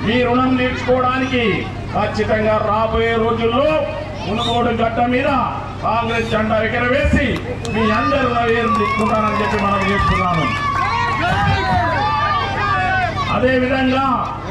మీ రుణం తీర్చుకోవడానికి ఖచ్చితంగా రాబోయే రోజుల్లో మునుగోడు గడ్డ మీద కాంగ్రెస్ జెండా ఎగరవేసి మీ అందరి నవేరు తీసుకుంటానని చెప్పి మనం చేస్తున్నాను అదే విధంగా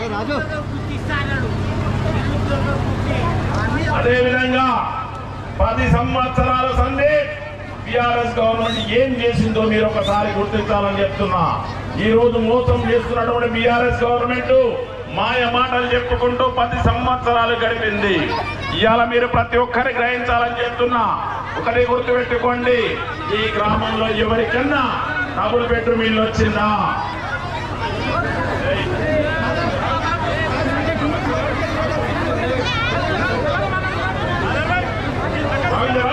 అదే విధంగా పది సంవత్సరాల సంధి టిఆర్ఎస్ గవర్నమెంట్ ఏం చేసిందో మీరు ఒకసారి గుర్తించాలని చెప్తున్నా ఈ రోజు మోసం చేస్తున్నటువంటి బీఆర్ఎస్ గవర్నమెంట్ మాయ మాటలు చెప్పుకుంటూ పది సంవత్సరాలు గడిపింది ఇవాళ మీరు ప్రతి ఒక్కరి గ్రహించాలని చెప్తున్నా ఒకటి గుర్తుపెట్టుకోండి ఈ గ్రామంలో ఎవరికన్నా డబుల్ బెడ్రూమ్ ఇల్లు వచ్చిందా బాగుందా?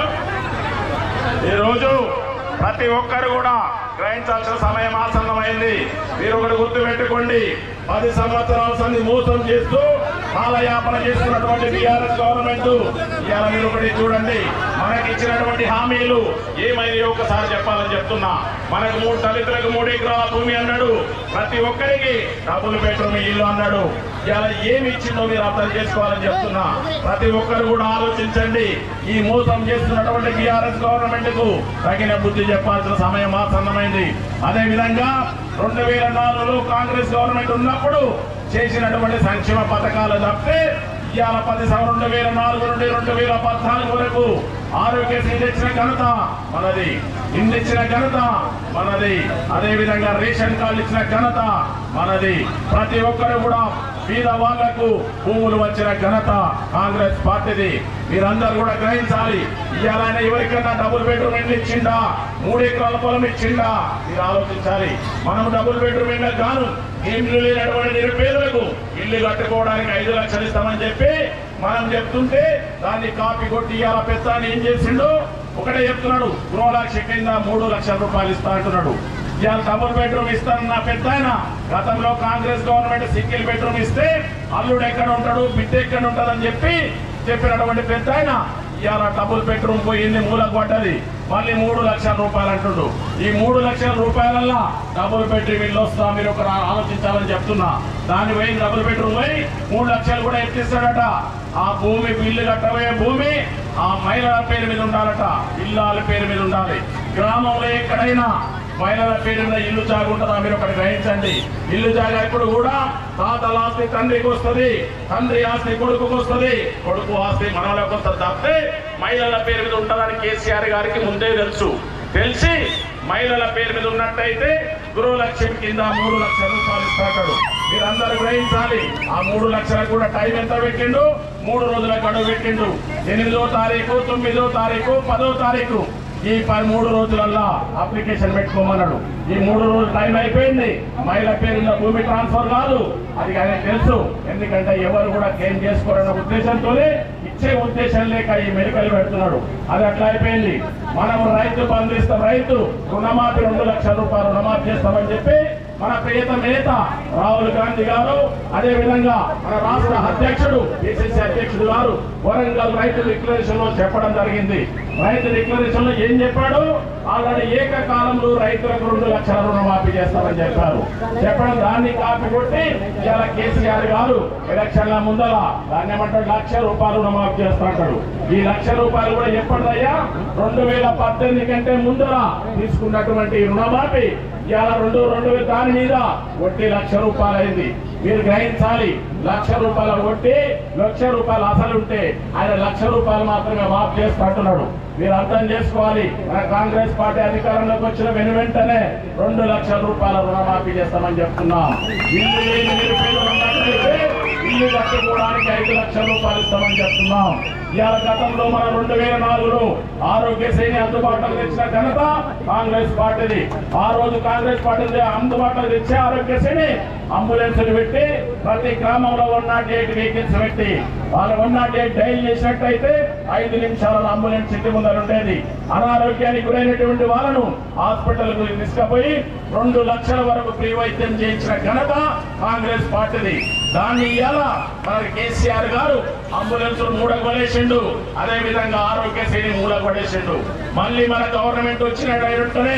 ఈరోజు ప్రతి ఒక్కరు కూడా గ్రహించాల్సిన సమయం ఆసన్నమైంది మీరు ఒకటి గుర్తు పెట్టుకోండి పది సంవత్సరాల సంది మోసం చేస్తూ కాలయాపన చేస్తున్నటువంటి బీఆర్ఎస్ గవర్నమెంట్ ఇవాళ మీరు ఒకటి చూడండి మనకి ఇచ్చినటువంటి హామీలు ఏమైంది ఒకసారి చెప్పాలని చెప్తున్నా మనకు మూడు దళితులకు మూడు ఎకరాల భూమి అన్నాడు ప్రతి ఒక్కరికి డబుల్ బెడ్రూమ్ ఇల్లు అన్నాడు ఇవాళ ఏమి ఇచ్చిందో మీరు అర్థం చేసుకోవాలని చెప్తున్నా ప్రతి ఒక్కరు కూడా ఆలోచించండి ఈ మోసం చేస్తున్నటువంటి బీఆర్ఎస్ గవర్నమెంట్ కు తగిన బుద్ధి చెప్పాల్సిన సమయం ఆసన్నమైంది అదే విధంగా రెండు వేల నాలుగులో కాంగ్రెస్ గవర్నమెంట్ ఉన్నప్పుడు చేసినటువంటి సంక్షేమ పథకాలు తప్పితే ఇవాళ పది సం- రెండు వేల నాలుగు నుండి రెండు వేల పద్నాలుగు వరకు ఆరోగ్యశ్రీ తెచ్చిన ఘనత మనది ఇల్లు ఇచ్చిన ఘనత మనది అదే విధంగా రేషన్ కార్డు ఇచ్చిన ఘనత మనది ప్రతి ఒక్కరు కూడా పేద వాళ్లకు భూములు వచ్చిన ఘనత కాంగ్రెస్ పార్టీది మీరందరూ కూడా గ్రహించాలి ఇవాళ ఆయన ఎవరికన్నా డబుల్ బెడ్రూమ్ ఇల్లు ఇచ్చిండా మూడు ఎకరాల పొలం ఇచ్చిండా మీరు ఆలోచించాలి మనం డబుల్ బెడ్రూమ్ ఇళ్ళ గాను ఇల్లు లేనటువంటి నిరుపేదలకు ఇల్లు కట్టుకోవడానికి ఐదు లక్షలు ఇస్తామని చెప్పి మనం చెప్తుంటే దాన్ని కాపీ కొట్టి ఇవాళ పెద్ద ఏం చేసిండు ఒకటే చెప్తున్నాడు గృహలక్ష కింద మూడు లక్షల రూపాయలు ఇస్తా అంటున్నాడు ఇవాళ డబుల్ బెడ్రూమ్ ఇస్తాను నా పెద్ద ఆయన గతంలో కాంగ్రెస్ గవర్నమెంట్ సింగిల్ బెడ్రూమ్ ఇస్తే అల్లుడు ఎక్కడ ఉంటాడు బిడ్డ ఎక్కడ ఉంటుందని చెప్పి చెప్పినటువంటి పెద్ద ఆయన ఇవాళ డబుల్ బెడ్రూమ్ పోయింది మూలకు పడ్డది మళ్ళీ మూడు లక్షల రూపాయలు అంటుండు ఈ మూడు లక్షల రూపాయలల్లా డబుల్ బెడ్రూమ్ ఇల్లు వస్తా మీరు ఒక ఆలోచించాలని చెప్తున్నా దాని పోయి డబుల్ బెడ్రూమ్ పోయి మూడు లక్షలు కూడా ఎత్తిస్తాడట ఆ భూమి ఇల్లు కట్టబోయే భూమి ఆ మహిళల పేరు మీద ఉండాలట ఇల్లాల పేరు మీద ఉండాలి గ్రామంలో ఎక్కడైనా మహిళల పేరు మీద ఇల్లు జాగా ఉంటుందా మీరు ఒకటి గ్రహించండి ఇల్లు జాగా ఇప్పుడు కూడా తాతల ఆస్తి తండ్రికి వస్తుంది తండ్రి ఆస్తి కొడుకుకి వస్తుంది కొడుకు ఆస్తి మనవలకు వస్తుంది తప్పితే మహిళల పేరు మీద ఉంటుందని కేసీఆర్ గారికి ముందే తెలుసు తెలిసి మహిళల పేరు మీద ఉన్నట్టయితే గృహలక్ష్మి కింద మూడు లక్షల రూపాయలు ఇస్తాడు మీరందరూ గ్రహించాలి ఆ మూడు లక్షలకు కూడా టైం ఎంత పెట్టిండు మూడు రోజుల గడువు పెట్టిండు ఎనిమిదో తారీఖు తొమ్మిదో తారీఖు పదో తారీఖు ఈ పది మూడు రోజులల్లా అప్లికేషన్ పెట్టుకోమన్నాడు ఈ మూడు రోజులు టైం అయిపోయింది మహిళ పేరున్న భూమి ట్రాన్స్ఫర్ కాదు అది ఆయనకు తెలుసు ఎందుకంటే ఎవరు కూడా క్లెయిమ్ చేసుకోరన్న ఉద్దేశంతోనే ఇచ్చే ఉద్దేశం లేక ఈ మెడికల్ పెడుతున్నాడు అది అట్లా అయిపోయింది మనం రైతు బంధిస్తాం రైతు రుణమాఫీ రెండు లక్షల రూపాయలు రుణమాఫీ చేస్తామని చెప్పి మన ప్రియత నేత రాహుల్ గాంధీ గారు అదే విధంగా మన రాష్ట్ర అధ్యక్షుడు పిసిసి అధ్యక్షుడు గారు వరంగల్ రైతు డిక్లరేషన్ లో చెప్పడం జరిగింది రైతు డిక్లరేషన్ లో ఏం చెప్పాడు ఆల్రెడీ ఏకకాలంలో రైతులకు రెండు లక్షల రుణమాఫీ చేస్తామని చెప్పారు చెప్పడం దాన్ని కాపీ కొట్టి ఇలా కేసీఆర్ గారు ఎలక్షన్ల ముందర దాన్ని ఏమంటాడు లక్ష రూపాయలు రుణమాఫీ చేస్తా అంటాడు ఈ లక్ష రూపాయలు కూడా ఎప్పటిదయ్యా రెండు వేల పద్దెనిమిది కంటే ముందర తీసుకున్నటువంటి రుణమాఫీ ఇవాళ రెండు రెండు వేల దాని మీద వడ్డీ లక్ష రూపాయలు అయింది మీరు గ్రహించాలి లక్ష రూపాయల వడ్డీ లక్ష రూపాయలు అసలు ఉంటే ఆయన లక్ష రూపాయలు మాత్రమే మాఫ్ చేస్తున్నట్టున్నాడు మీరు అర్థం చేసుకోవాలి మన కాంగ్రెస్ పార్టీ అధికారంలోకి వచ్చిన వెను వెంటనే రెండు లక్షల రూపాయల రుణమాఫీ చేస్తామని చెప్తున్నాం ఇల్లు లేని నిరుపేదలు ఉన్నట్లయితే ఇల్లు కట్టుకోవడానికి ఐదు లక్షల రూపాయలు ఇస్తామని చెప్తున్నాం ఇవాళ గతంలో మన రెండు వేల నాలుగులో ఆరోగ్యశ్రీని అందుబాటులో తెచ్చిన ఘనత కాంగ్రెస్ పార్టీది ఆ రోజు కాంగ్రెస్ పార్టీ అందుబాటులో తెచ్చే ఆరోగ్యశ్రీని అంబులెన్స్ పెట్టి ప్రతి గ్రామంలో వన్ నాట్ ఎయిట్ వెహికల్స్ పెట్టి వాళ్ళు వన్ నాట్ ఎయిట్ డైల్ చేసినట్టయితే ఐదు నిమిషాలలో అంబులెన్స్ ఇంటి ముందర ఉండేది అనారోగ్యానికి గురైనటువంటి వాళ్ళను హాస్పిటల్ కు తీసుకుపోయి రెండు లక్షల వరకు ఫ్రీ వైద్యం చేయించిన ఘనత కాంగ్రెస్ పార్టీది దాన్ని ఇవాళ మన కేసీఆర్ గారు అంబులెన్స్ మూడగొలేసిండు అదే విధంగా ఆరోగ్యశ్రీని మూడగొడేసిండు మళ్ళీ మన గవర్నమెంట్ వచ్చిన వెంటనే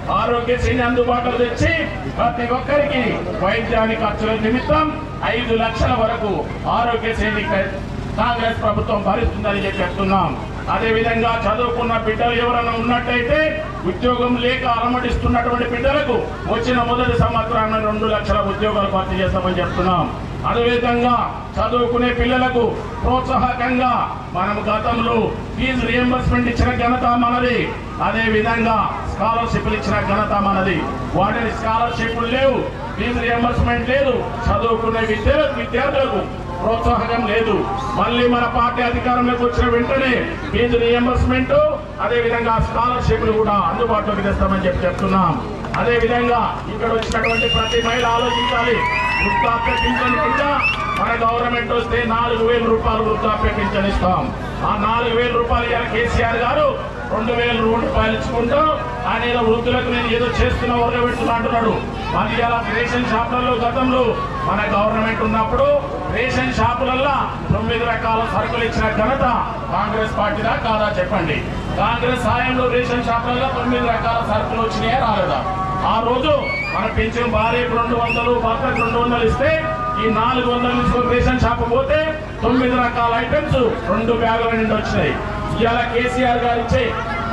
ఆరోగ్యశ్రీని అందుబాటులో తెచ్చి ప్రతి ఒక్కరికి వైద్యానికి ఖర్చుల నిమిత్తం ఐదు లక్షల వరకు ఆరోగ్యశ్రీని కాంగ్రెస్ ప్రభుత్వం భరిస్తుందని చెప్పి చెప్తున్నాం అదే విధంగా చదువుకున్న బిడ్డలు ఎవరైనా ఉన్నట్టయితే ఉద్యోగం లేక అలమటిస్తున్నటువంటి బిడ్డలకు వచ్చిన మొదటి సంవత్సరాన్ని రెండు లక్షల ఉద్యోగాలు భర్తీ చేస్తామని చెప్తున్నాం అదేవిధంగా చదువుకునే పిల్లలకు ప్రోత్సాహకంగా మనం గతంలో ఫీజు రియంబర్స్మెంట్ ఇచ్చిన ఘనత మనది అదే విధంగా స్కాలర్షిప్లు ఇచ్చిన ఘనత మనది వాటిని స్కాలర్షిప్లు లేవు ఫీజు రియంబర్స్మెంట్ లేదు చదువుకునే విద్య విద్యార్థులకు ప్రోత్సాహకం లేదు మళ్ళీ మన పార్టీ అధికారంలోకి వచ్చిన వెంటనే ఫీజు రియంబర్స్మెంట్ అదే విధంగా స్కాలర్షిప్లు కూడా అందుబాటులోకి తెస్తామని చెప్పి చెప్తున్నాం అదే విధంగా ఇక్కడ వచ్చినటువంటి ప్రతి మహిళ ఆలోచించాలి వృద్ధాప్య పింఛన్ కింద మన గవర్నమెంట్ వస్తే నాలుగు వేల రూపాయలు వృద్ధాప్య పింఛన్ ఇస్తాం ఆ నాలుగు వేల రూపాయలు ఇవాళ కేసీఆర్ గారు రెండు వేల రూపాయలు ఇచ్చుకుంటూ ఆయన ఏదో వృద్ధులకు నేను ఏదో చేస్తున్నా పెడుతున్నా అంటున్నాడు మరి ఇలా రేషన్ షాపులలో గతంలో మన గవర్నమెంట్ ఉన్నప్పుడు రేషన్ షాపులల్లో తొమ్మిది రకాల సరుకులు ఇచ్చిన ఘనత కాంగ్రెస్ పార్టీదా కాదా చెప్పండి కాంగ్రెస్ సాయంలో రేషన్ షాపులలో తొమ్మిది రకాల సరుకులు వచ్చినాయా రాలేదా ఆ రోజు మన పెన్షన్ భార్యకు రెండు వందలు భర్తకు రెండు వందలు ఇస్తే ఈ నాలుగు వందలు తీసుకొని రేషన్ షాప్ పోతే తొమ్మిది రకాల ఐటమ్స్ రెండు బ్యాగుల నుండి వచ్చినాయి ఇవాళ కేసీఆర్ గారు ఇచ్చే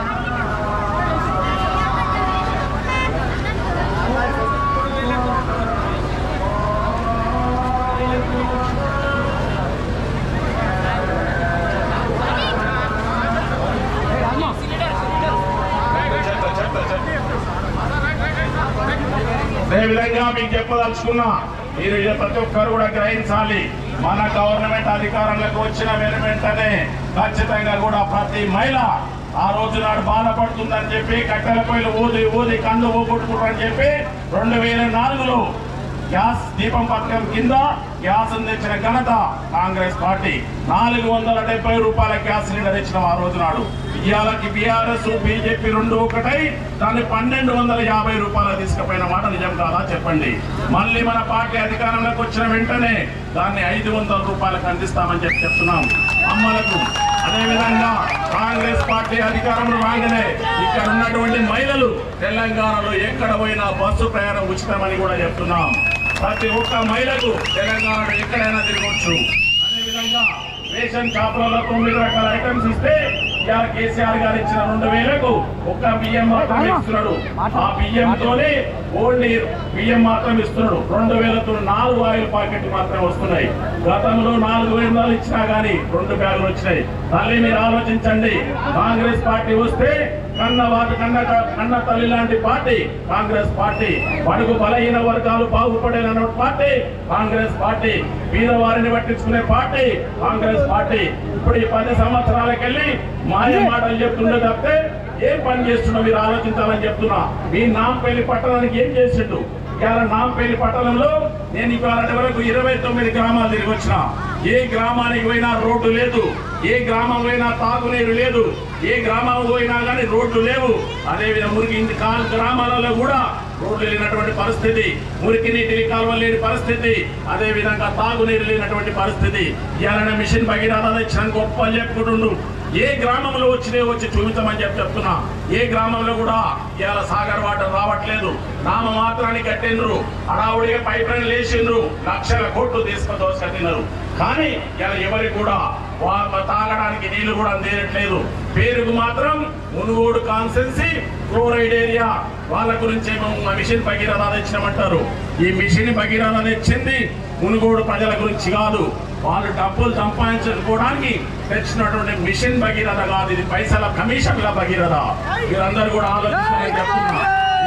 అదేవిధంగా మీకు చెప్పదలుచుకున్నా మీరు ఇది ప్రతి ఒక్కరు కూడా గ్రహించాలి మన గవర్నమెంట్ అధికారంలోకి వచ్చిన వెను వెంటనే ఖచ్చితంగా కూడా ప్రతి మహిళ ఆ రోజు నాడు బాధపడుతుందని చెప్పి కట్టెల పొయ్యిలు ఊది ఊది కళ్ళు ఊపుకుంటారని చెప్పి రెండు వేల నాలుగులో గ్యాస్ దీపం పథకం కింద గ్యాస్ తెచ్చిన ఘనత కాంగ్రెస్ పార్టీ నాలుగు వందల డెబ్బై రూపాయల గ్యాస్ సిలిండర్ ఇచ్చిన ఆ రోజు నాడు ఇవాళకి బీఆర్ఎస్ బీజేపీ రెండు ఒకటై దాన్ని పన్నెండు వందల యాభై రూపాయలు తీసుకుపోయిన మాట నిజం కాదా చెప్పండి మళ్ళీ మన పార్టీ అధికారంలోకి వచ్చిన వెంటనే దాన్ని ఐదు వందల రూపాయలకు అందిస్తామని చెప్పి చెప్తున్నాం అమ్మలకు అదేవిధంగా కాంగ్రెస్ పార్టీ అధికారంలో రాగానే ఇక్కడ ఉన్నటువంటి మహిళలు తెలంగాణలో ఎక్కడ పోయినా బస్సు ప్రయాణం ఉచితమని కూడా చెప్తున్నాం ప్రతి ఒక్క మహిళకు తెలంగాణలో ఎక్కడైనా తిరగవచ్చు అదేవిధంగా రేషన్ షాపులలో తొమ్మిది రకాల ఐటమ్స్ ఇస్తే ఇవాళ కేసీఆర్ గారు ఇచ్చిన రెండు వేలకు ఒక్క బియ్యం మాత్రం ఇస్తున్నాడు ఆ బియ్యంతోనే ఓన్లీ బియ్యం మాత్రం ఇస్తున్నాడు రెండు వేలతో నాలుగు ఆయిల్ ప్యాకెట్ మాత్రం వస్తున్నాయి గతంలో నాలుగు వేలు ఇచ్చినా గానీ రెండు బ్యాగులు వచ్చినాయి తల్లి మీరు ఆలోచించండి కాంగ్రెస్ పార్టీ వస్తే కన్న వాత కన్న కన్న తల్లి లాంటి పార్టీ కాంగ్రెస్ పార్టీ బడుగు బలహీన వర్గాలు బాగుపడేన పార్టీ కాంగ్రెస్ పార్టీ పేదవారిని పట్టించుకునే పార్టీ కాంగ్రెస్ పార్టీ ఇప్పుడు ఈ పది సంవత్సరాలకెళ్ళి మాయ మాటలు చెప్తుండే తప్పితే ఏం పని చేస్తున్నా మీరు ఆలోచించాలని చెప్తున్నా మీ నాంపల్లి పట్టణానికి ఏం చేసిండు ఇవాళ నాంపల్లి పట్టణంలో నేను ఇవాళ వరకు ఇరవై తొమ్మిది గ్రామాలు తిరిగి వచ్చిన ఏ గ్రామానికి పోయినా రోడ్డు లేదు ఏ గ్రామం పోయినా తాగునీరు లేదు ఏ గ్రామం పోయినా కానీ రోడ్లు లేవు అదేవిధంగా మురికి ఇంటి కాల్ గ్రామాలలో కూడా రోడ్లు లేనటువంటి పరిస్థితి మురికి నీటి కాలువలు లేని పరిస్థితి అదే విధంగా తాగునీరు లేనటువంటి పరిస్థితి ఇవాళ మిషన్ భగీరథ ఇచ్చిన గొప్ప చెప్పుకుంటుండు ఏ గ్రామంలో వచ్చినే వచ్చి చూపించమని చెప్పి చెప్తున్నా ఏ గ్రామంలో కూడా ఇవాళ సాగర్ వాటర్ రావట్లేదు నామ మాత్రాన్ని కట్టిండ్రు అడావుడిగా పైప్ లైన్ లేచిండ్రు లక్షల కోట్లు తీసుకొని దోసుకట్టినారు కానీ ఇలా ఎవరికి కూడా వాళ్ళ తాగడానికి నీళ్లు కూడా అందేయట్లేదు పేరుకు మాత్రం మునుగోడు కాన్సెన్సీ క్లోరైడ్ ఏరియా వాళ్ళ గురించి ఏమో మా మిషన్ భగీరథ తెచ్చినామంటారు ఈ మిషన్ భగీరథ తెచ్చింది మునుగోడు ప్రజల గురించి కాదు వాళ్ళు డబ్బులు సంపాదించుకోవడానికి తెచ్చినటువంటి మిషన్ భగీరథ కాదు ఇది పైసల కమిషన్ల భగీరథ మీరందరూ కూడా ఆలోచించాలని చెప్తున్నా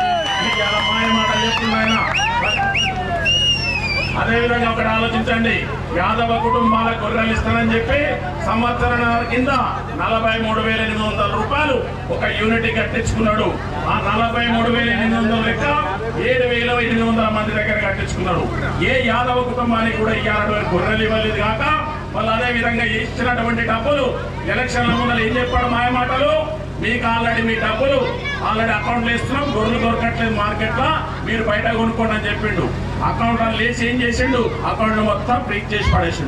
ఈ- ఈ ఇలా మాయ మాట చెప్తున్నాయన అదేవిధంగా ఒకటి ఆలోచించండి యాదవ కుటుంబాల గొర్రెలు ఇస్తానని చెప్పి సంవత్సరం కింద నలభై మూడు వేల ఎనిమిది వందల రూపాయలు ఒక యూనిట్ కట్టించుకున్నాడు ఆ నలభై మూడు వేల ఎనిమిది వందల లెక్క ఏడు వేల ఎనిమిది వందల మంది దగ్గర కట్టించుకున్నాడు ఏ యాదవ కుటుంబానికి కూడా ఇవ్వాలటువంటి గొర్రెలు ఇవ్వలేదు కాక వాళ్ళు అదే విధంగా ఇచ్చినటువంటి డబ్బులు ఎలక్షన్ల ముందర ఏం చెప్పాడు మాయ మాటలు మీకు ఆల్రెడీ మీ డబ్బులు ఆల్రెడీ అకౌంట్లో ఇస్తున్నాం గొర్రెలు దొరకట్లేదు మార్కెట్ లో మీరు బయట కొనుక్కోండి అని చెప్పిండు అకౌంట్ లేచి ఏం చేసిండు అకౌంట్ మొత్తం ఫ్రీక్ చేసి పడేసిండు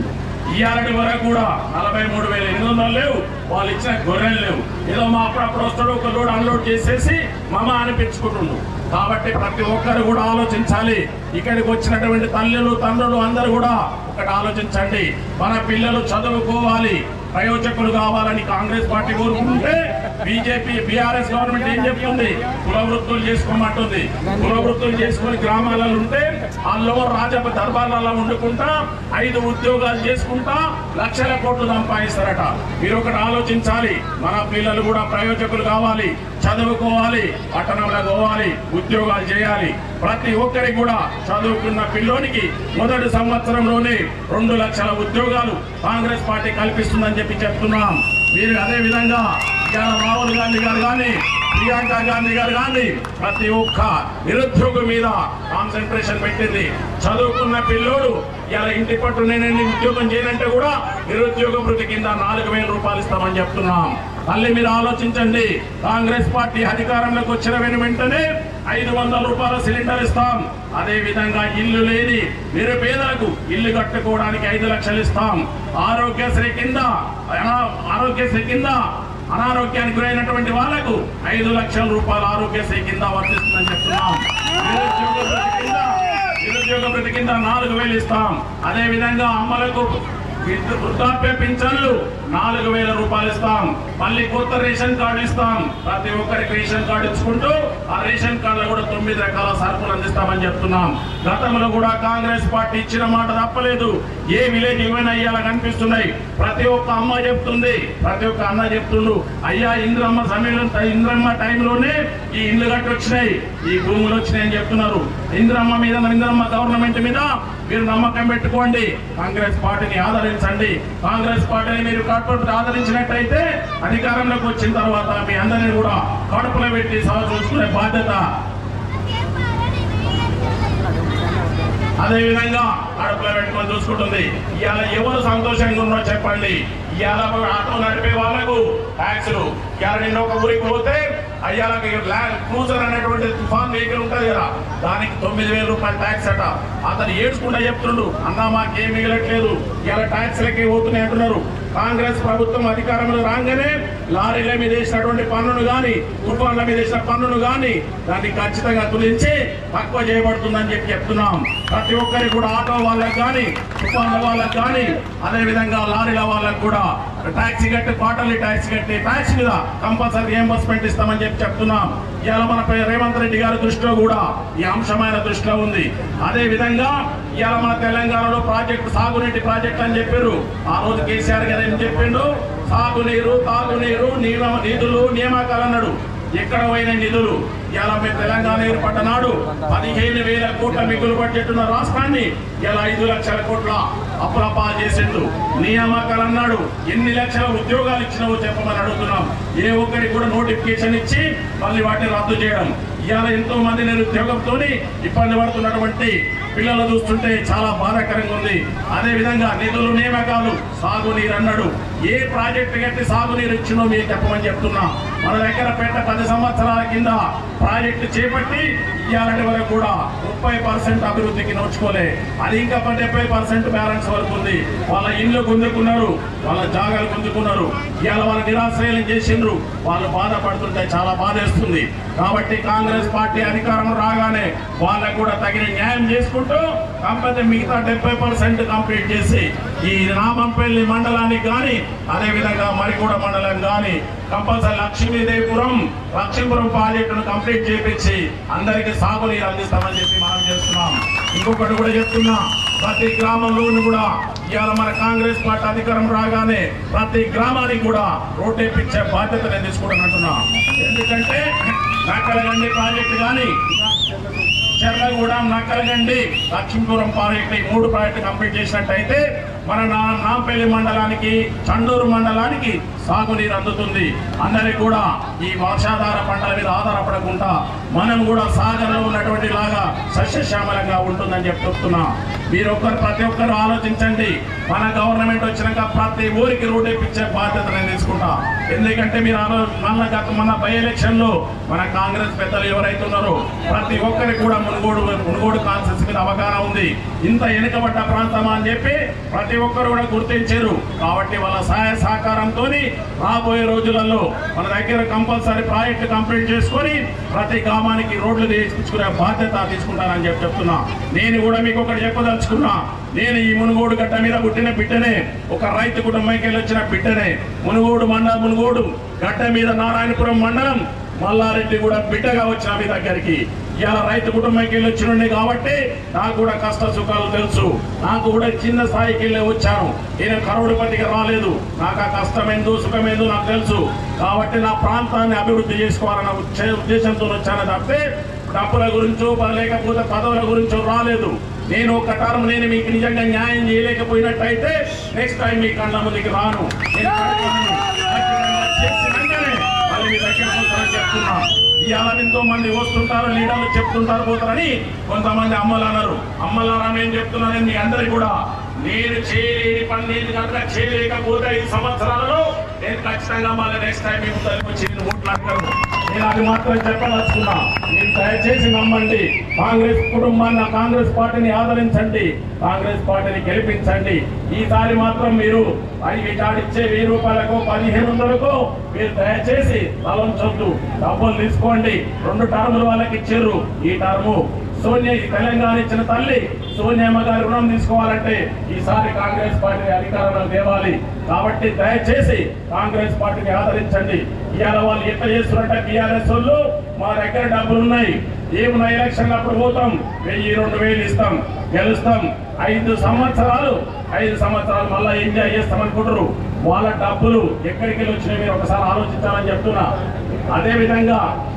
ఇవాళటి వరకు కూడా నలభై మూడు వేల ఎనిమిది వందలు లేవు వాళ్ళు ఇచ్చిన గొర్రెలు లేవు ఏదో మా అప్పుడప్పుడు వస్తాడు ఒక లోడ్ అన్లోడ్ చేసేసి మమ అనిపించుకుంటుండు కాబట్టి ప్రతి ఒక్కరు కూడా ఆలోచించాలి ఇక్కడికి వచ్చినటువంటి తల్లులు తండ్రులు అందరూ కూడా ఒకటి ఆలోచించండి మన పిల్లలు చదువుకోవాలి ప్రయోజకులు కావాలని కాంగ్రెస్ పార్టీ కోరుకుంటే బీజేపీ బీఆర్ఎస్ గవర్నమెంట్ ఏం చెప్తుంది కుల వృత్తులు చేసుకోమంటుంది కుల వృత్తులు చేసుకుని గ్రామాలలో ఉంటే వాళ్ళు రాజప దర్బార్లలో వండుకుంటా ఐదు ఉద్యోగాలు చేసుకుంటా లక్షల కోట్లు సంపాదిస్తారట మీరు ఒకటి ఆలోచించాలి మన పిల్లలు కూడా ప్రయోజకులు కావాలి చదువుకోవాలి పట్టణంలో పోవాలి ఉద్యోగాలు చేయాలి ప్రతి ఒక్కరికి కూడా చదువుకున్న పిల్లోనికి మొదటి సంవత్సరంలోనే రెండు లక్షల ఉద్యోగాలు కాంగ్రెస్ పార్టీ కల్పిస్తుందని చెప్పి చెప్తున్నాం మీరు అదే విధంగా ఇవాళ రాహుల్ గాంధీ గారు కానీ ప్రియాంక గాంధీ గారు కానీ ప్రతి ఒక్క నిరుద్యోగం మీద కాన్సన్ట్రేషన్ పెట్టింది చదువుకున్న పిల్లోడు ఇలా ఇంటి పట్టు నేను ఉద్యోగం చేయనంటే కూడా నిరుద్యోగ వృత్తి కింద నాలుగు వేల రూపాయలు ఇస్తామని చెప్తున్నాం మళ్ళీ మీరు ఆలోచించండి కాంగ్రెస్ పార్టీ అధికారంలోకి వచ్చిన వెను వెంటనే ఐదు వందల రూపాయల సిలిండర్ ఇస్తాం అదే విధంగా ఇల్లు లేని నిరుపేదలకు ఇల్లు కట్టుకోవడానికి ఐదు లక్షలు ఇస్తాం ఆరోగ్యశ్రీ కింద అనా- ఆరోగ్యశ్రీ కింద అనారోగ్యానికి గురైనటువంటి వాళ్లకు ఐదు లక్షల రూపాయల ఆరోగ్యశ్రీ కింద వర్తిస్తుందని చెప్తున్నాం నిరుద్యోగ భృతి కింద నిరుద్యోగ భృతి కింద నాలుగు వేలు ఇస్తాం అదే విధంగా అమ్మలకు విద్యు- వృద్ధాప్య పింఛన్లు నాలుగు వేల రూపాయలు ఇస్తాం మళ్ళీ కొత్త రేషన్ కార్డు ఇస్తాం ప్రతి ఒక్కరికి రేషన్ కార్డు ఇచ్చుకుంటూ ఆ రేషన్ కార్డులో కూడా తొమ్మిది రకాల సరుకులు అందిస్తామని చెప్తున్నాం గతంలో కూడా కాంగ్రెస్ పార్టీ ఇచ్చిన మాట తప్పలేదు ఏ విలేజ్ ఏమైనా అయ్యేలా కనిపిస్తున్నాయి ప్రతి ఒక్క అమ్మ చెప్తుంది ప్రతి ఒక్క అన్న చెప్తుండు అయ్యా ఇంద్రమ్మ సమయంలో ఇంద్రమ్మ టైంలోనే ఈ ఇండ్లు కట్టి వచ్చినాయి ఈ భూములు వచ్చినాయి అని చెప్తున్నారు ఇంద్రమ్మ మీద ఇంద్రమ్మ గవర్నమెంట్ మీద మీరు నమ్మకం పెట్టుకోండి కాంగ్రెస్ పార్టీని ఆదరించండి కాంగ్రెస్ పార్టీని మీరు కట్టుబడి ఆదరించినట్టయితే అధికారంలోకి వచ్చిన తర్వాత మీ అందరినీ కూడా కడుపులో పెట్టి సభ చూసుకునే బాధ్యత అదే విధంగా కడుపులో పెట్టుకొని చూసుకుంటుంది ఇవాళ ఎవరు సంతోషంగా ఉన్నారో చెప్పండి ఇవాళ ఆటో నడిపే వాళ్ళకు ట్యాక్సులు ఇవాళ నిన్న ఒక ఊరికి పోతే అయ్యాలకి క్రూజర్ అనేటువంటి తుఫాన్ వెహికల్ ఉంటది కదా దానికి తొమ్మిది వేల రూపాయల ట్యాక్స్ అట అతను ఏడ్చుకుంటా చెప్తుండు అన్నా మాకేం మిగలట్లేదు ఇలా ట్యాక్స్లకే పోతున్నాయి అంటున్నారు కాంగ్రెస్ ప్రభుత్వం అధికారంలో రాగానే లారీల మీద వేసినటువంటి పన్నును గాని తుఫాన్ల మీద వేసిన పన్నును గాని దాన్ని ఖచ్చితంగా తులించి తక్కువ చేయబడుతుందని చెప్పి చెప్తున్నాం ప్రతి ఒక్కరికి కూడా ఆటో వాళ్ళకి కానీ తుఫాన్ల వాళ్ళకి కానీ అదే విధంగా లారీల వాళ్ళకి కూడా ట్యాక్సీ కట్టి క్వార్టర్లీ ట్యాక్సీ కట్టి ట్యాక్స్ మీద కంపల్సరీ రియంబర్స్మెంట్ ఇస్తామని చెప్పి చెప్తున్నాం ఇవాళ మన పై రేవంత్ రెడ్డి గారి దృష్టిలో కూడా ఈ అంశమైన దృష్టిలో ఉంది అదే విధంగా ఇవాళ మన తెలంగాణలో ప్రాజెక్టు సాగునీటి ప్రాజెక్ట్ అని చెప్పారు ఆ రోజు కేసీఆర్ గారు ఏం చెప్పిండు సాగునీరు తాగునీరు నియమ నిధులు నియామకాలు అన్నాడు ఎక్కడ పోయిన నిధులు ఇలా మీరు తెలంగాణ ఏర్పడ్డ నాడు పదిహేను వేల కోట్ల మిగులు బడ్జెట్ ఉన్న రాష్ట్రాన్ని ఇలా ఐదు లక్షల కోట్ల అప్రపా చేసిండు నియామకాలు అన్నాడు ఎన్ని లక్షల ఉద్యోగాలు ఇచ్చినావో చెప్పమని అడుగుతున్నాం ఏ ఒక్కరికి కూడా నోటిఫికేషన్ ఇచ్చి మళ్ళీ వాటిని రద్దు చేయడం ఇవాళ ఎంతో మంది నిరుద్యోగంతో ఇబ్బంది పడుతున్నటువంటి పిల్లలు చూస్తుంటే చాలా బాధాకరంగా ఉంది అదే విధంగా నిధులు నియామకాలు సాగునీరు అన్నాడు ఏ ప్రాజెక్టు కట్టి సాగునీరు ఇచ్చినో మీకు చెప్పమని చెప్తున్నా మన దగ్గర పెట్ట పది సంవత్సరాల కింద ప్రాజెక్టు చేపట్టి ఇవాళటి వరకు కూడా ముప్పై పర్సెంట్ అభివృద్ధికి నోచుకోలే అది ఇంకా డెబ్బై పర్సెంట్ బ్యాలెన్స్ వరకు ఉంది వాళ్ళ ఇల్లు గుంజుకున్నారు వాళ్ళ జాగాలు గుంజుకున్నారు ఇవాళ వాళ్ళ నిరాశ్రయం చేసిండ్రు వాళ్ళు బాధపడుతుంటే చాలా బాధేస్తుంది కాబట్టి కాంగ్రెస్ పార్టీ అధికారం రాగానే వాళ్ళకు కూడా తగిన న్యాయం చేసుకుంటూ కాకపోతే మిగతా డెబ్బై పర్సెంట్ కంప్లీట్ చేసి ఈ నామంపల్లి మండలానికి కానీ అదే విధంగా మరిగూడ మండలం కానీ కంపల్సరీ లక్ష్మీదేవిపురం లక్ష్మీపురం ప్రాజెక్టును కంప్లీట్ చేపించి అందరికీ సాగునీరు అందిస్తామని చెప్పి మనం చేస్తున్నాం ఇంకొకటి కూడా చెప్తున్నా ప్రతి గ్రామంలోనూ కూడా ఇవాళ మన కాంగ్రెస్ పార్టీ అధికారం రాగానే ప్రతి గ్రామానికి కూడా రోడ్ వేయించే బాధ్యత నేను తీసుకుంటానంటున్నా ఎందుకంటే నక్కలగండి ప్రాజెక్టు కానీ చెర్లగూడెం నక్కలగండి లక్ష్మీపురం ప్రాజెక్టు ఈ మూడు ప్రాజెక్టు కంప్లీట్ చేసినట్టయితే మన నా- నాంపల్లి మండలానికి చండూరు మండలానికి సాగునీరు అందుతుంది అందరికి కూడా ఈ వర్షాధార పంటల మీద ఆధారపడకుండా మనం కూడా సాగర్లో ఉన్నటువంటి లాగా సస్యశ్యామలంగా ఉంటుందని చెప్పి చెప్తున్నా మీరు ఒక్కరు ప్రతి ఒక్కరు ఆలోచించండి మన గవర్నమెంట్ వచ్చినాక ప్రతి ఊరికి రోడ్ ఇప్పించే బాధ్యత నేను తీసుకుంటా ఎందుకంటే మీరు ఆలో మన గత మన బై ఎలక్షన్ లో మన కాంగ్రెస్ పెద్దలు ఎవరైతే ఉన్నారో ప్రతి ఒక్కరికి కూడా మునుగోడు మునుగోడు కాన్సెన్స్ మీద అవగాహన ఉంది ఇంత వెనుకబడ్డ ప్రాంతం అని చెప్పి ప్రతి ఒక్కరు కూడా గుర్తించారు కాబట్టి వాళ్ళ సహాయ సహకారంతో రాబోయే రోజులలో మన దగ్గర కంపల్సరీ ప్రాజెక్టు కంప్లీట్ చేసుకొని ప్రతి గ్రామానికి రోడ్లు తీసుకునే బాధ్యత తీసుకుంటానని చెప్పి చెప్తున్నా నేను కూడా మీకు ఒకటి చెప్పదలుచుకున్నా నేను ఈ మునుగోడు గట్ట మీద పుట్టిన బిడ్డనే ఒక రైతు కుటుంబంకి వెళ్ళి వచ్చిన బిడ్డనే మునుగోడు మండలం మునుగోడు గట్ట మీద నారాయణపురం మండలం మల్లారెడ్డి కూడా బిడ్డగా వచ్చిన మీ దగ్గరికి ఇవాళ రైతు కుటుంబంకి వెళ్ళి వచ్చినండి కాబట్టి నాకు కూడా కష్ట సుఖాలు తెలుసు నాకు కూడా చిన్న స్థాయికి వెళ్ళి వచ్చాను నేను కరోడుపతికి రాలేదు నాకు ఆ కష్టమేందో సుఖమేందో నాకు తెలుసు కాబట్టి నా ప్రాంతాన్ని అభివృద్ధి చేసుకోవాలన్న ఉచ్చ- ఉద్దేశంతో వచ్చాను తప్పితే డబ్బుల గురించో ప- లేకపోతే పదవుల గురించో రాలేదు నేను ఒక టర్మ్ నేను మీకు నిజంగా న్యాయం చేయలేకపోయినట్టయితే నెక్స్ట్ టైం మీ కళ్ళ ముందుకి రాను నేను ఖచ్చితంగా- ఖచ్చితంగా చేసినాకనే మళ్ళీ మీ దగ్గరికి వస్తానని చెప్తున్నా ఇవాళ ఎంతో మంది వస్తుంటారు లీడర్లు చెప్తుంటారు పోతారని కొంతమంది అమ్మలు అన్నారు అమ్మలారా నేను చెప్తున్నాను మీ అందరికి కూడా నేను చేయలేని పని నేను కనుక చేయలేకపోతే ఐదు సంవత్సరాలలో నేను ఖచ్చితంగా మళ్ళీ నెక్స్ట్ టైం మీ ముందరికి వచ్చి నేను ఓట్లాడతాను నేను అది మాత్రం చెప్పదలుచుకున్నా మీరు దయచేసి నమ్మండి కాంగ్రెస్ కుటుంబాన్ని కాంగ్రెస్ పార్టీని ఆదరించండి కాంగ్రెస్ పార్టీని గెలిపించండి ఈసారి మాత్రం మీరు ఐదు ఇచ్చే వెయ్యి రూపాయలకు పదిహేను వందలకు మీరు దయచేసి తలంచొద్దు డబ్బులు తీసుకోండి రెండు టర్ములు వాళ్ళకి ఇచ్చారు ఈ టర్ము సోనియా ఈ తెలంగాణ ఇచ్చిన తల్లి సోనియమ్మ గారి రుణం తీసుకోవాలంటే ఈసారి కాంగ్రెస్ పార్టీ అధికారంలో తేవాలి కాబట్టి దయచేసి కాంగ్రెస్ పార్టీని ఆదరించండి ఇవాళ వాళ్ళు ఎట్లా చేస్తున్నట్టే టీఆర్ఎస్ వాళ్ళు మా దగ్గర డబ్బులు ఉన్నాయి ఏమున్నా ఎలక్షన్ అప్పుడు పోతాం వెయ్యి రెండు వేలు ఇస్తాం గెలుస్తాం ఐదు సంవత్సరాలు ఐదు సంవత్సరాలు మళ్ళీ ఎంజాయ్ చేస్తాం అనుకుంటారు వాళ్ళ డబ్బులు ఎక్కడికి వెళ్ళి వచ్చినాయి మీరు ఒకసారి ఆలోచించాలని చెప్తున్నా అదే విధంగా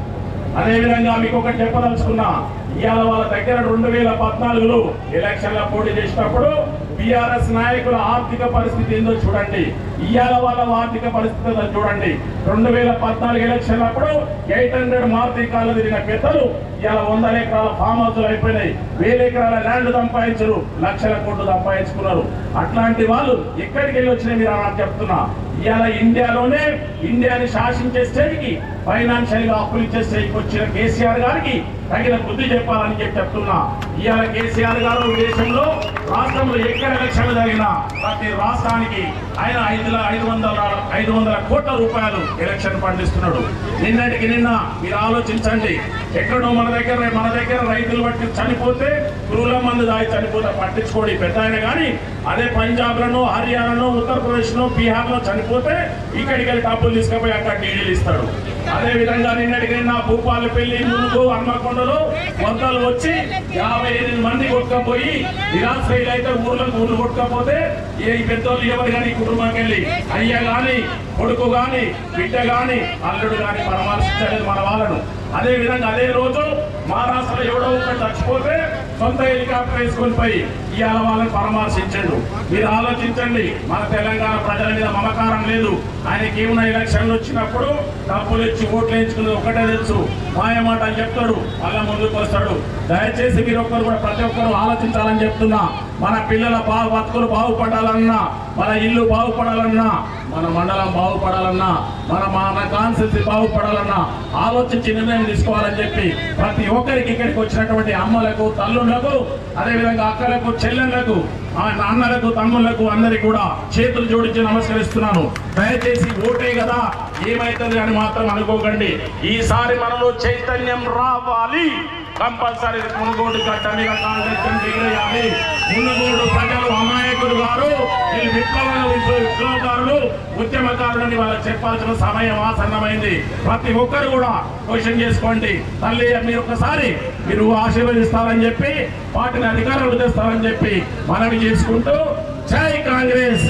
అదే విధంగా మీకు ఒకటి చెప్పదలుచుకున్నా ఇవాళ వాళ్ళ దగ్గర రెండు వేల పద్నాలుగులో ఎలక్షన్ల పోటీ చేసినప్పుడు బీఆర్ఎస్ నాయకుల ఆర్థిక పరిస్థితి ఏందో చూడండి ఇవాళ వాళ్ళ ఆర్థిక పరిస్థితి ఏందో చూడండి రెండు వేల పద్నాలుగు ఎలక్షన్ అప్పుడు ఎయిట్ హండ్రెడ్ మారుతి కాళ్ళు తిరిగిన పెద్దలు ఇవాళ వందల ఎకరాల ఫామ్ హౌస్లు అయిపోయినాయి వేల ఎకరాల ల్యాండ్ సంపాదించరు లక్షల కోట్లు సంపాదించుకున్నారు అట్లాంటి వాళ్ళు ఎక్కడికి వెళ్ళి వచ్చినాయి మీరు అని చెప్తున్నా ఇవాళ ఇండియాలోనే ఇండియాని శాసించే స్టేజ్కి ఫైనాన్షియల్ గా అప్పులు ఇచ్చే స్టేజ్కి వచ్చిన కేసీఆర్ గారికి తగిన బుద్ధి చెప్పాలని చెప్పి చెప్తున్నా ఇవాళ కేసీఆర్ గారు దేశంలో రాష్ట్రంలో ఎక్కడ ఎలక్షన్లు జరిగినా ప్రతి రాష్ట్రానికి ఆయన ఐదు ల- ఐదు వందల ఐదు వందల కోట్ల రూపాయలు ఎలక్షన్ పండిస్తున్నాడు నిన్నటికి నిన్న మీరు ఆలోచించండి ఎక్కడో మన దగ్గర మన దగ్గర రైతులు బట్టి చనిపోతే క్రూల మందు దాగి చనిపోతే పట్టించుకోడి పెద్ద ఆయన కానీ అదే పంజాబ్ లను హర్యానాలో ఉత్తరప్రదేశ్ లో బీహార్ లో చనిపోతే ఇక్కడికి వెళ్ళి డబ్బులు తీసుకుపోయి అక్కడ డీడీలు ఇస్తాడు అదే విధంగా నిన్నటికి నిన్న భూపాలపల్లి మునుగు హన్మకొండలో వరదలు వచ్చి యాభై ఎనిమిది మంది కొట్టుకపోయి నిరాశ్రయులు అయితే ఊర్లకు ఊర్లు కొట్టుకపోతే ఏ పెద్దోళ్ళు ఎవరు కానీ కుటుంబానికి వెళ్ళి అయ్య గాని కొడుకు గాని బిడ్డ గాని అల్లుడు గాని పరామర్శించలేదు మన వాళ్ళను అదే విధంగా అదే రోజు మహారాష్ట్రలో ఎవడో ఒకటి చచ్చిపోతే సొంత హెలికాప్టర్ వేసుకొని పోయి ఇవాళ వాళ్ళని పరామర్శించండు మీరు ఆలోచించండి మన తెలంగాణ ప్రజల మీద మమకారం లేదు ఆయనకి ఏమైనా ఎలక్షన్లు వచ్చినప్పుడు డబ్బులు ఇచ్చి ఓట్లు వేయించుకునేది ఒకటే తెలుసు మాయమాట అని చెప్తాడు మళ్ళా ముందుకు వస్తాడు దయచేసి మీరు ఒక్కరు కూడా ప్రతి ఒక్కరు ఆలోచించాలని చెప్తున్నా మన పిల్లల బాగు బతుకులు బాగుపడాలన్నా మన ఇల్లు బాగుపడాలన్నా మన మండలం బాగుపడాలన్నా మన మన కాన్సెన్సీ బాగుపడాలన్నా ఆలోచించి నిర్ణయం తీసుకోవాలని చెప్పి ప్రతి ఒక్కరికి ఇక్కడికి వచ్చినటువంటి అమ్మలకు తల్లులకు అదేవిధంగా అక్కలకు చెల్లెళ్లకు ఆ నాన్నలకు తమ్ముళ్లకు అందరికి కూడా చేతులు జోడించి నమస్కరిస్తున్నాను దయచేసి ఓటే కదా ఏమైతుంది అని మాత్రం అనుకోకండి ఈసారి మనలో చైతన్యం రావాలి కంపల్సరీ మునుగోడు గడ్డ మీద కాంగ్రెస్ దిగేయాలి మునుగోడు ప్రజలు అమాయకులు గారు వీళ్ళు విప్లవ విప్లవకారులు ఉద్యమకారులని వాళ్ళకి చెప్పాల్సిన సమయం ఆసన్నమైంది ప్రతి ఒక్కరు కూడా క్వశ్చన్ చేసుకోండి తల్లి మీరు ఒకసారి మీరు ఆశీర్వదిస్తారని చెప్పి వాటిని అధికారులు తెస్తారని చెప్పి మనవి చేసుకుంటూ జై కాంగ్రెస్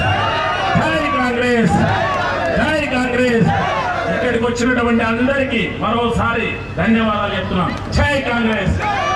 జై కాంగ్రెస్ జై కాంగ్రెస్ ఇక్కడికి వచ్చినటువంటి అందరికీ మరోసారి ధన్యవాదాలు చెప్తున్నాం జై కాంగ్రెస్